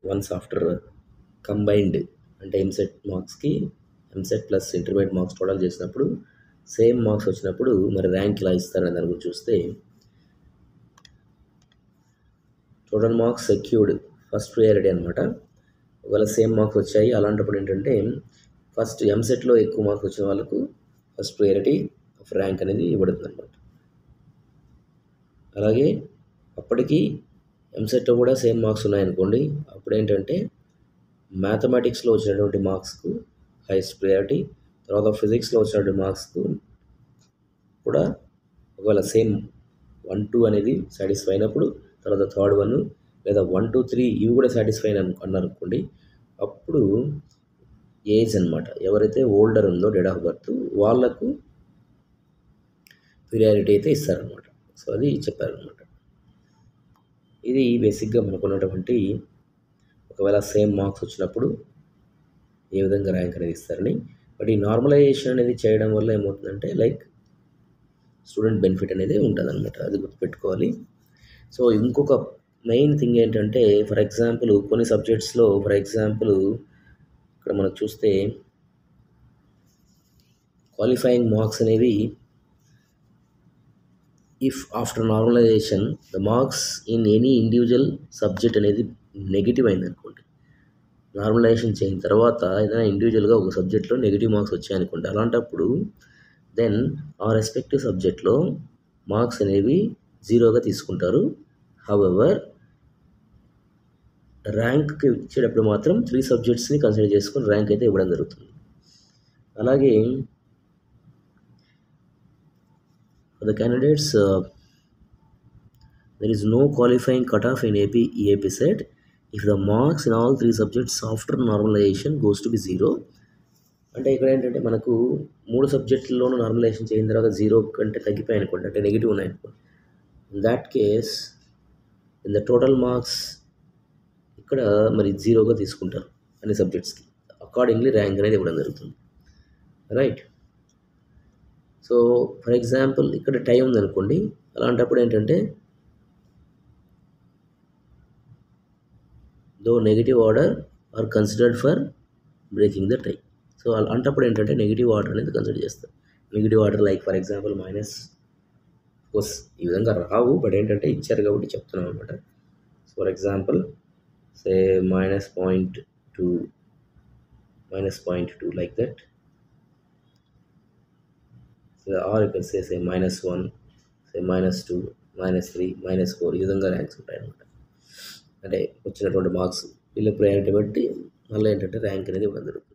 Once after combined అంటే ఎంసెట్ మార్క్స్కి EAMCET plus intermediate marks total చేసినప్పుడు సేమ్ మార్క్స్ వచ్చినప్పుడు మరి ర్యాంక్ ఇలా ఇస్తారనే దాని గురించి చూస్తే total marks secured first priority అనమాట ఒకవేళ సేమ్ మార్క్స్ వచ్చాయి అలాంటప్పుడు ఏంటంటే ఫస్ట్ ఎంసెట్లో ఎక్కువ మార్క్స్ వచ్చిన వాళ్ళకు ఫస్ట్ ప్రియారిటీ ఆఫ్ ర్యాంక్ అనేది ఇవ్వబడుతుంది అనమాట అలాగే అప్పటికి ఎంసెట్లో కూడా సేమ్ మార్క్స్ ఉన్నాయనుకోండి అప్పుడు ఏంటంటే మ్యాథమెటిక్స్లో వచ్చినటువంటి మార్క్స్కు హైయెస్ట్ ప్రియారిటీ తర్వాత ఫిజిక్స్లో వచ్చినటువంటి మార్క్స్కు కూడా ఒకవేళ సేమ్ వన్ టూ అనేది సాటిస్ఫై అయినప్పుడు తర్వాత థర్డ్ వన్ లేదా వన్ టూ త్రీ ఇవి కూడా సాటిస్ఫై అన్నారు అనుకోండి అప్పుడు ఏజ్ అనమాట ఎవరైతే ఓల్డర్ ఉందో డేట్ ఆఫ్ బర్త్ వాళ్ళకు ప్రియారిటీ అయితే ఇస్తారనమాట సో అది చెప్పారనమాట ఇది బేసిక్గా మనకున్నటువంటి ఒకవేళ సేమ్ మార్క్స్ వచ్చినప్పుడు ఏ విధంగా ర్యాంక్ అనేది ఇస్తారని బట్ ఈ నార్మలైజేషన్ అనేది చేయడం వల్ల ఏమవుతుందంటే లైక్ స్టూడెంట్ బెనిఫిట్ అనేది ఉంటుంది అనమాట అది గుర్తుపెట్టుకోవాలి సో ఇంకొక మెయిన్ థింగ్ ఏంటంటే ఫర్ ఎగ్జాంపుల్ కొన్ని సబ్జెక్ట్స్లో ఫర్ ఎగ్జాంపుల్ ఇక్కడ మనకు చూస్తే క్వాలిఫైయింగ్ మార్క్స్ అనేవి if after normalization the marks in any individual subject అనేది నెగిటివ్ అయింది అనుకోండి నార్మలైజేషన్ చేయిన తర్వాత ఏదైనా ఇండివిజువల్గా ఒక సబ్జెక్ట్లో నెగిటివ్ మార్క్స్ వచ్చాయనుకోండి అలాంటప్పుడు దెన్ ఆ రెస్పెక్టివ్ సబ్జెక్ట్లో మార్క్స్ అనేవి జీరోగా తీసుకుంటారు హవెవర్ ర్యాంక్కి ఇచ్చేటప్పుడు మాత్రం త్రీ సబ్జెక్ట్స్ని కన్సిడర్ చేసుకొని ర్యాంక్ అయితే ఇవ్వడం జరుగుతుంది అలాగే For the candidates, uh, there is no qualifying cutoff in AP EAP set if the marks in all three subjects after normalization goes to be zero. అంటే ఇక్కడ ఏంటంటే మనకు మూడు సబ్జెక్టుల్లోనూ నార్మలైజేషన్ చేసిన తర్వాత జీరో కంటే తగ్గిపోయాయి అనుకోండి అంటే నెగిటివ్ ఉన్నాయి అనుకోండి in that case in the total marks ఇక్కడ మరి జీరోగా తీసుకుంటారు అన్ని సబ్జెక్ట్స్కి అకార్డింగ్లీ ర్యాంక్ అనేది ఇవ్వడం జరుగుతుంది రైట్ సో ఫర్ ఎగ్జాంపుల్ ఇక్కడ టైం ఉందనుకోండి అలాంటప్పుడు ఏంటంటే though negative order are considered for breaking the tie so అలాంటప్పుడు ఏంటంటే నెగిటివ్ ఆర్డర్ అనేది కన్సిడర్ చేస్తారు negative order like for example minus course ఈ విధంగా రావు బట్ ఏంటంటే ఇచ్చారు కాబట్టి చెప్తున్నాం అనమాట for example say minus point two minus point two like that or you can say say minus one say minus two minus three minus four ఈ విధంగా ర్యాంక్స్ ఉంటాయి అనమాట అంటే వచ్చినటువంటి మార్క్స్ వీళ్ళ ప్రయారిటీ బట్టి మళ్ళీ ఏంటంటే ర్యాంక్ అనేది ఇవ్వడం జరుగుతుంది